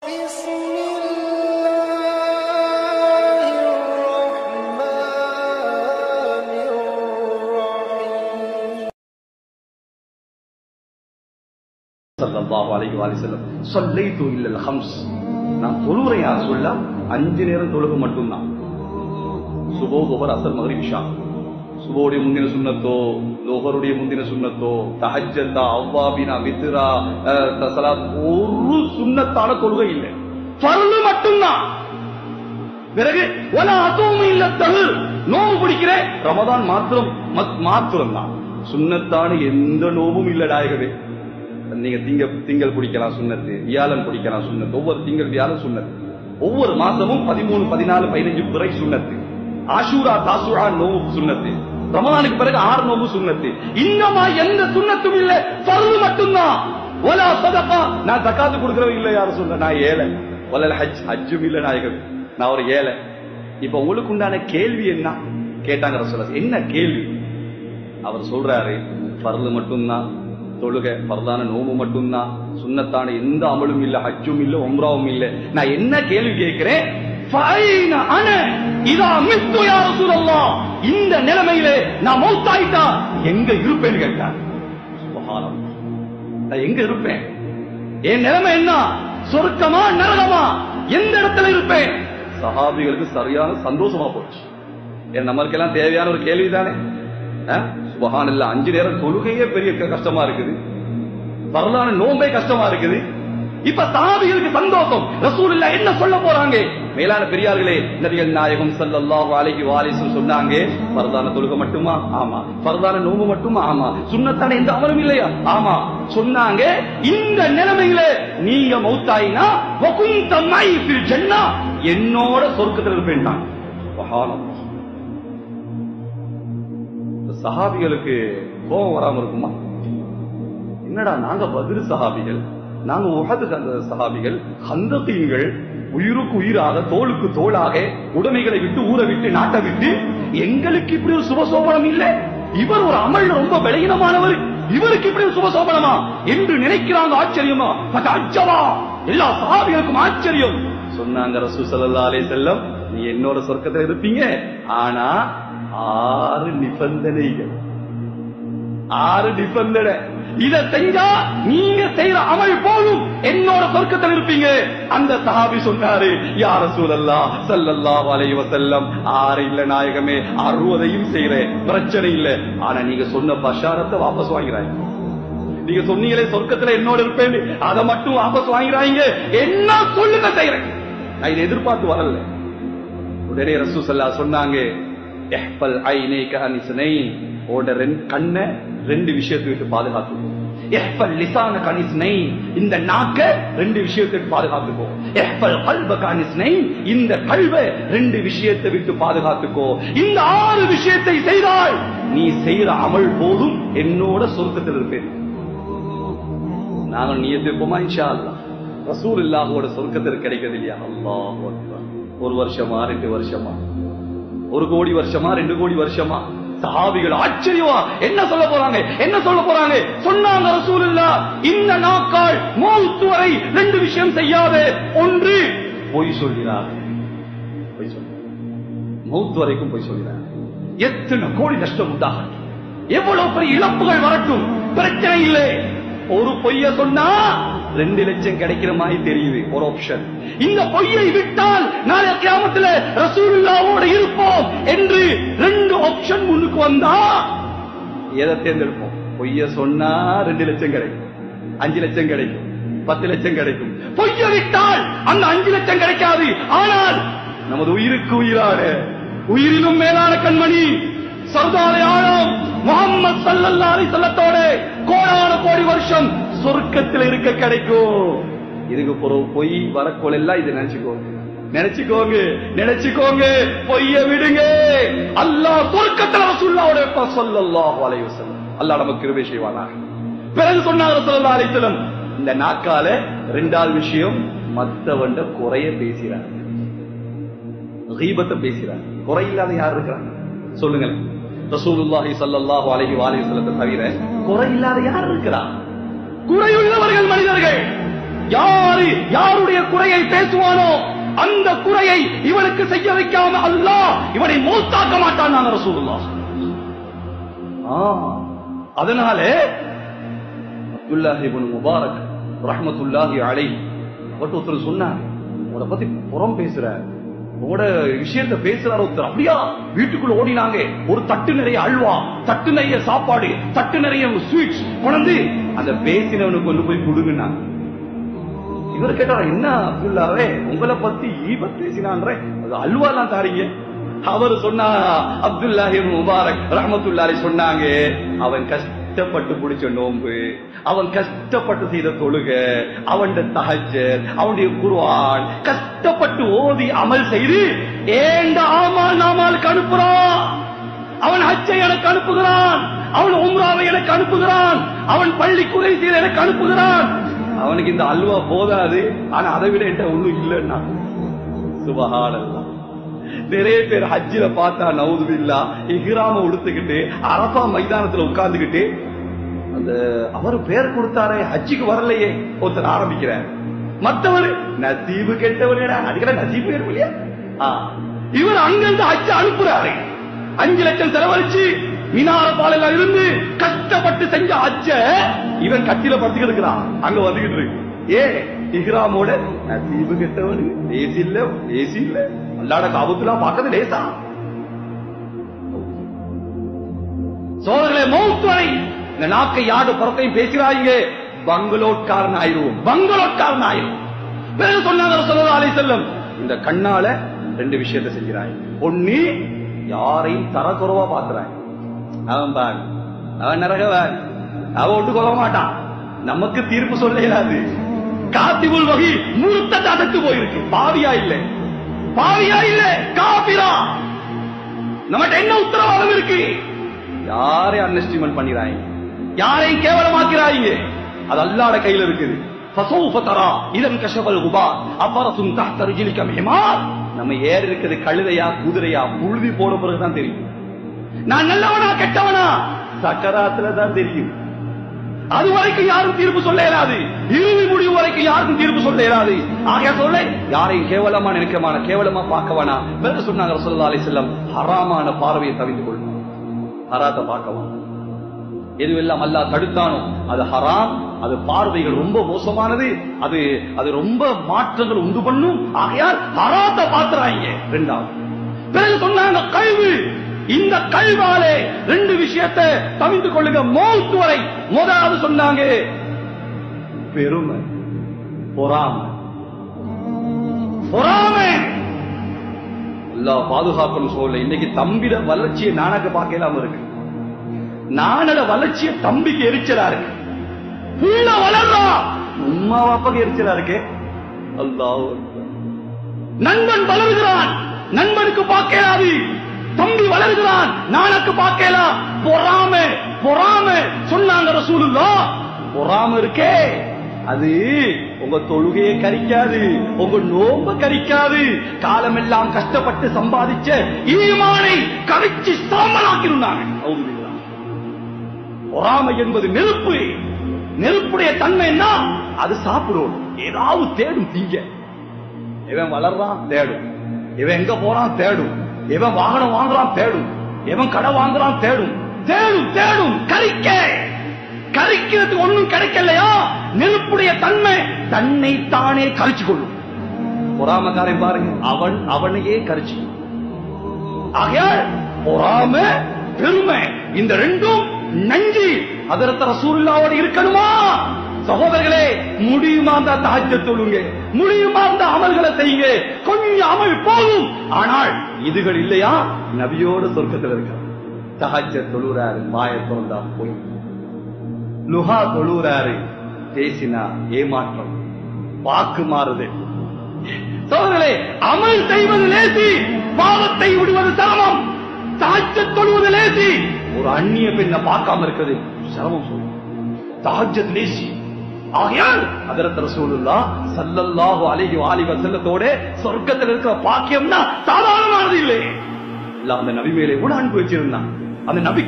بسم الله الرحمن الرحيم சல்லல்லாஹு அலைஹி வஸல்லம் ஸல்லைது இல்லல் ஹம்ஸ் நான் தொழுகிறேன் யார் சொல்ல அஞ்சு நேரம் தொழுக மட்டும்தான் சுபோ துஹர் அசர் மகரிப் இஷா சுபோடைய முந்தின சுன்னத்தோ லோகருடைய முந்தின சுன்னத்தோ தஹஜ்ஜத்தா அவ்வாபினா வித்ரா அஹ், தசலாத் ஒரு சுன்னத்தான தொழுகை இல்லை ஃபர்லு மட்டும்தான் பிறகு ஒல அதுவும் இல்ல தகு நோவு பிடிக்கிறேன் ரமதான் மாத்திரம் மத்- மாத்திரம் தான் சுண்ணத்தான எந்த நோவும் இல்ல நாயகவே நீங்க திங்க திங்கள் பிடிக்கலாம் சுண்ணத்து வியாழன் பிடிக்கலாம் சுண்ணத்து ஒவ்வொரு திங்கள் வியாழன் சுண்ணத்து ஒவ்வொரு மாசமும் பதிமூணு பதினாலு பதினஞ்சு பிறை சுண்ணத்து ஆஷூரா தாசுரா நோவு சுண்ணத்து ரமதானுக்கு பிறகு ஆறு நோவு சுண்ணத்து இன்னமா எந்த சுண்ணத்தும் இல்ல பருவு மட்டும்தான் ஒலா சதகா நான் தக்காத்து கொடுக்கறவன் இல்ல யாரும் சொல்ல நான் ஏழை ஒலல் ஹஜ் ஹஜ்ஜும் இல்ல நாயகம் நான் ஒரு ஏழை இப்ப உங்களுக்கு உண்டான கேள்வி என்ன கேட்டாங்க ரசூலா என்ன கேள்வி அவர் சொல்றாரு பர்லு மட்டும்தான் தொழுக பரதான நோம்பு மட்டும்தான் சுண்ணத்தான எந்த அமலும் இல்ல ஹஜ்ஜும் இல்ல உம்ராவும் இல்ல நான் என்ன கேள்வி கேட்கிறேன் ஃபைன அன இதா மித்து யா ரசூலல்லாஹ் இந்த நிலைமையிலே நான் மௌத்தாயிட்டா எங்க இருப்பேன்னு கேட்டார் சுப்ஹானல்லாஹ் நான் எங்க இருப்பேன் என் நிலைமை என்ன சொர்க்கமா நரகமா எந்த இடத்துல இருப்பேன் சஹாபிகளுக்கு சரியான சந்தோஷமா போச்சு ஏன் நம்மளுக்கெல்லாம் தேவையான ஒரு கேள்விதானே சுபஹான் இல்ல அஞ்சு நேரம் தொழுகையே பெரிய க- கஷ்டமா இருக்குது வரலான நோம்பே கஷ்டமா இருக்குது இப்ப சஹாபிகளுக்கு சந்தோஷம் ரசூலுல்லா என்ன சொல்ல போறாங்க மேலான பெரியார்களே நபிகள் நாயகம் ஸல்லல்லாஹு அலைஹி வாலிஸும் சொன்னாங்க ஃபர்தான தொழுகை மட்டுமா ஆமா ஃபர்தான நோம்பு மட்டுமா ஆமா சுன்னத்தான எந்த அமலும் இல்லையா ஆமா சொன்னாங்க இந்த நிலைமையில நீங்க மௌத்தாயினா வகுந்த மை ஃபில் ஜன்னா என்னோட சொர்க்கத்தில் இருப்பேன் தான் சுப்ஹானல்லாஹ் இந்த சஹாபிகளுக்கு கோபம் வராம இருக்குமா என்னடா நாங்க பதில் சஹாபிகள் நாங்க உஹது அந்த சஹாபிகள் ஹந்தகீன்கள் உயிருக்கு உயிராக தோளுக்கு தோளாக உடைமைகளை விட்டு ஊரை விட்டு நாட்டை விட்டு எங்களுக்கு இப்படி ஒரு சுபசோபனம் இல்ல இவர் ஒரு அமல் ரொம்ப பலகீனமானவர் இவருக்கு இப்படி ஒரு சுபசோபனமா என்று நினைக்கிறாங்க ஆச்சரியமா பட் அச்சவா எல்லா சஹாபிகளுக்கும் ஆச்சரியம் சொன்னாங்க ரசூ ஸல்லல்லாஹு அலைஹி வஸல்லம் நீ என்னோட சொர்க்கத்துல இருப்பீங்க ஆனா ஆறு நிபந்தனைகள் ஆறு நிபந்தனை இத செஞ்சா நீங்க செய்யற அமல் போதும் என்னோட சொர்க்கத்தில் இருப்பீங்க அந்த சஹாபி சொன்னாரு யார சூழல்லா சல்லல்லாஹு அலைஹி வஸல்லம் ஆறு இல்ல நாயகமே அறுபதையும் செய்யறேன் பிரச்சனை இல்ல ஆனா நீங்க சொன்ன பஷாரத்தை வாபஸ் வாங்கிறாங்க நீங்க சொன்னீங்களே சொர்க்கத்துல என்னோட இருப்பேன் அதை மட்டும் வாபஸ் வாங்கிறாங்க என்ன சொல்லுங்க செய்யறேன் நான் இதை எதிர்பார்த்து வரல உடனே ரசூசல்லா சொன்னாங்க எஹ்பல் ஐனைக அனிஸ்னைன் ஓட ரெண்டு கண்ணை ரெண்டு விஷயத்தை விட்டு பாதுகாத்துக்கோ எஹ்பல் லிசான கனிஸ்னை இந்த நாக்க ரெண்டு விஷயத்தை விட்டு பாதுகாத்துக்கோ எஹ்பல் கல்ப கனிஸ்னை இந்த கல்வை ரெண்டு விஷயத்தை விட்டு பாதுகாத்துக்கோ இந்த ஆறு விஷயத்தை செய்தால் நீ செய்யற அமல் போதும் என்னோட சொர்க்கத்தில் இருப்பேன் நாங்கள் நீ இருப்போமா இன்ஷா அல்லாஹ் ரசூல் இல்லாஹோட சொர்க்கத்தில் கிடைக்கிறது இல்லையா அல்லாஹ் ஒரு வருஷமா ரெண்டு வருஷமா ஒரு கோடி வருஷமா ரெண்டு கோடி வருஷமா சஹாபிகள் ஆச்சரியமா என்ன சொல்ல போறாங்க என்ன சொல்ல போறாங்க சொன்னாங்க ரசூலுல்லா இந்த நாக்கால் மௌத்து வரை ரெண்டு விஷயம் செய்யாத ஒன்று பொய் சொல்கிறார் பொய் சொல்கிறார் மௌத்து வரைக்கும் பொய் சொல்கிறார் எத்தனை கோடி நஷ்டம் உண்டாகட்டும் எவ்வளவு பெரிய இழப்புகள் வரட்டும் பிரச்சனை இல்லை ஒரு பொய்ய சொன்னா ரெண்டு லட்சம் கிடைக்கிற மாதிரி தெரியுது ஒரு ஆப்ஷன் இந்த பொய்யை விட்டால் நாளை கிராமத்துல ரசூலுல்லாவோட இருப்போம் என்று ரெண்டு ஆப்ஷன் முன்னுக்கு வந்தா எதை தேர்ந்தெடுப்போம் பொய்ய சொன்னா ரெண்டு லட்சம் கிடைக்கும் அஞ்சு லட்சம் கிடைக்கும் பத்து லட்சம் கிடைக்கும் பொய்ய விட்டால் அந்த அஞ்சு லட்சம் கிடைக்காது ஆனால் நமது உயிருக்கு உயிரான உயிரிலும் மேலான கண்மணி சர்தாரை ஆழம் முகம்மது சல்லல்லாஹு அலைஹி வஸல்லத்தோட கோடான கோடி வருஷம் சொர்க்கத்தில் இருக்க கிடைக்கும் இதுக்கு பிறகு பொய் வரக்கோல் எல்லாம் இதை நினைச்சுக்கோங்க நினைச்சுக்கோங்க நினைச்சுக்கோங்க பொய்ய விடுங்க அல்லாஹ் சொர்க்கத்தில் ரசூலுல்லாஹோட இருப்பா ஸல்லல்லாஹு அலைஹி வஸல்லம் அல்லாஹ் நமக்கு கிருபை செய்வானா பிறகு சொன்னாங்க ஸல்லல்லாஹு அலைஹி வஸல்லம் இந்த நாக்கால ரெண்டாவது விஷயம் மத்தவண்ட குறைய பேசுறாங்க கீபத்தை பேசுறாங்க குறை இல்லாத யார் இருக்கிறாங்க சொல்லுங்கள் ரசூலுல்லாஹி ஸல்லல்லாஹு அலைஹி வஸல்லத்தை தவிர குறை இல்லாத யார் இருக்கிறா குறையுள்ளவர்கள் மனிதர்கள் யாரு யாருடைய குறையை பேசுவானோ அந்த குறையை இவனுக்கு செய்ய வைக்காம அல்லாஹ் இவனை மூத்தாக்க மாட்டான் நாங்க ரசூலுல்லாஹ் ஆ, அதனாலே அப்துல்லாஹி இப்னு முபாரக் ரஹ்மத்துல்லாஹி அலைஹி அவர்ட்ட ஒருத்தர் சொன்னார் உங்களை பத்தி புறம் பேசுற உங்களோட விஷயத்த பேசுறாரு ஒருத்தர் அப்படியா வீட்டுக்குள்ள ஓடினாங்க ஒரு தட்டு நிறைய அல்வா தட்டு நிறைய சாப்பாடு தட்டு நிறைய ஸ்வீட்ஸ் கொண்டு அந்த பேசினவனுக்கு கொண்டு போய் கொடுங்கன்னாங்க இவர் கேட்டாரா என்ன அப்துல்லாவே உங்களை பத்தி ஈபத் பேசினான்ற அது அல்வா எல்லாம் தாரீங்க அவர் சொன்னா அப்துல்லாஹி முபாரக் ரஹமத்துல்லாஹி சொன்னாங்க அவன் கஷ்டப்பட்டு பிடிச்ச நோன்பு அவன் கஷ்டப்பட்டு செய்த தொழுக அவன் தஹஜ்ஜத் அவனுடைய குர்ஆன் கஷ்டப்பட்டு ஓதி அமல் செய்து ஏண்ட ஆமால் நாமாலுக்கு அனுப்புறான் அவன் ஹஜ்ஜை எனக்கு அனுப்புகிறான் அவன் உம்ராவை எனக்கு அனுப்புகிறான் அவன் பள்ளி குறை செய்த எனக்கு அனுப்புகிறான் அவனுக்கு இந்த அல்வா போதாது ஆனா அதை விட என்கிட்ட ஒண்ணும் இல்லைன்னா சுபஹானல்லாஹ் நிறைய பேர் ஹஜ்ஜில பார்த்தா நவுதுபில்லா இஹ்ராம உடுத்துக்கிட்டு அரபா மைதானத்துல உட்கார்ந்துகிட்டு அந்த அவர் பேர் கொடுத்தாரே ஹஜ்ஜுக்கு வரலையே ஒருத்தர் ஆரம்பிக்கிறார் மத்தவர் நசீபு கெட்டவர் அதுக்கிற நசீபு பேர் இல்லையா ஆ. இவர் அங்கிருந்து ஹஜ் அனுப்புறாரு அஞ்சு லட்சம் செலவழிச்சு மினார பாலையில இருந்து கஷ்டப்பட்டு செஞ்ச ஹஜ்ஜ இவன் கட்டில படுத்துக்கிட்டு இருக்கிறான் அங்க வந்துகிட்டு இருக்கு ஏ இஹ்ராமோட நசீபு கெட்டவனு லேசி இல்ல லேசி இல்ல அல்லாட காபத்துலாம் பார்க்கறது லேசா சோதர்களே மௌத் வரை இந்த நாக்கை யாடு புறத்தையும் பேசுகிறாங்க பங்களோட்காரன் ஆயிரும் பங்களோட்காரன் ஆயிரும் பிறகு சொன்னாங்க சொல்லதா அலை செல்லம் இந்த கண்ணால ரெண்டு விஷயத்தை செஞ்சுறாங்க ஒண்ணு யாரையும் தரக்குறவா பாக்குறாங்க அவன் பாரு அவன் நரகவன் அவன் ஒட்டு கொள்ள மாட்டான் நமக்கு தீர்ப்பு சொல்ல இயலாது காத்திபுல் வகி முழுத்த தடுத்து போயிருக்கு பாவியா இல்லை பாவியா இல்லை காபிரா நம்மகிட்ட என்ன உத்தரவாதம் இருக்கு யாரையும் அண்டர்ஸ்டிமெண்ட் பண்ணிடுறாங்க யாரையும் கேவலமாக்கிறாங்க அது அல்லாட கையில இருக்குது فسوف ترى اذا انكشف الغبار افرس تحت رجلك حمار நம்ம ஏறி இருக்குது கழுதையா குதிரையா புழுதி போன பிறகுதான் தெரியும் நான் நல்லவனா கெட்டவனா சக்கராத்துல தான் தெரியும் அது வரைக்கும் யாரும் தீர்ப்பு சொல்ல இயலாது இறுதி முடிவு வரைக்கும் யாருக்கும் தீர்ப்பு சொல்ல இயலாது ஆகையா சொல்ல யாரையும் கேவலமா நினைக்கமான கேவலமா பார்க்க வேணாம் வேற சொன்னாங்க ரசூலுல்லாஹி அலைஹி வஸல்லம் ஹராமான பார்வையை தவிர்த்து கொள்ளும் ஹராத்தை பார்க்க வேணாம் எதுவெல்லாம் அல்லாஹ் தடுத்தானோ அது ஹராம் அது பார்வைகள் ரொம்ப மோசமானது அது அது ரொம்ப மாற்றங்கள் உண்டு பண்ணும் ஆகையால் ஹராத்தை பாத்துறாங்க ரெண்டாவது பிறகு சொன்னாங்க கல்வி இந்த கல்வாலே ரெண்டு விஷயத்தை தவிர்த்து கொள்ளுங்க மௌத்து வரை முதலாவது சொன்னாங்க பெருமை பொறாமை பொறாமை அல்லாஹ் பாதுகாக்கணும் சொல்ல இன்னைக்கு தம்பிட வளர்ச்சியை நானாக்க பார்க்கலாம் இருக்கு நானோட வளர்ச்சியை தம்பிக்கு எரிச்சலா இருக்கு புள்ள வளர்றா உம்மா வாப்பாக்கு எரிச்சலா இருக்கு அல்லாஹ் நண்பன் வளர்கிறான் நண்பனுக்கு பார்க்கலாது தம்பி வளர்கிறான் நானுக்கு பார்க்கலாம் பொறாம பொறாம சொன்னாங்க ரசூலுல்லா பொறாம இருக்கே அது உங்க தொழுகையை கரிக்காது உங்க நோம்ப கரிக்காது காலமெல்லாம் கஷ்டப்பட்டு சம்பாதிச்ச ஈமானை கரிச்சு சாம்பலாக்கிருந்தாங்க அவுதுபில்லாஹ். பொறாமை என்பது நெருப்பு நெருப்புடைய தன்மை என்ன அது சாப்பிடும் ஏதாவது தேடும் திங்க இவன் வளர்றான் தேடும் இவன் எங்க போறான் தேடும் இவன் வாகனம் வாங்குறான் தேடும் இவன் கடை வாங்குறான் தேடும் தேடும் தேடும் கரிக்க கரிக்கிறதுக்கு ஒண்ணும் கிடைக்கலையா நெருப்புடைய தன்மை தன்னை தானே கரிச்சு கொள்ளும் பொறாமக்காரன் பாருங்க அவன் அவனையே கரிச்சு ஆகையால் பொறாமை பெருமை இந்த ரெண்டும் நஞ்சு அதரத்த ரசூலுல்லாவோட இருக்கணுமா சகோதரர்களே முடியுமா இருந்தா தாஜ்ஜ தொழுங்க முடியுமா இருந்தா அமல்களை செய்யுங்க கொஞ்சம் அமல் போதும் ஆனால் இதுகள் இல்லையா நபியோட சொர்க்கத்தில் இருக்க தஹஜ்ஜ தொழுறாரு மாய திறந்தா போய் லுஹா தொழுறாரு பேசினா ஏமாற்றம் வாக்கு மாறுது சோதரே அமல் செய்வது லேசி பாவத்தை விடுவது சிரமம் தாஜ்ஜத் தொழுவது லேசி ஒரு அந்நிய பெண்ணை பார்க்காம இருக்கிறது சிரமம் சொல்லு தாஜ்ஜத் லேசி ஆகையால் அதரத் ரசூலுல்லா ஸல்லல்லாஹு அலைஹி வஆலிஹி வஸல்லத்தோட சொர்க்கத்தில் இருக்கிற பாக்கியம்னா சாதாரணமானது இல்லை இல்ல அந்த நபி மேலே கூட அன்பு வச்சிருந்தான் அந்த நபி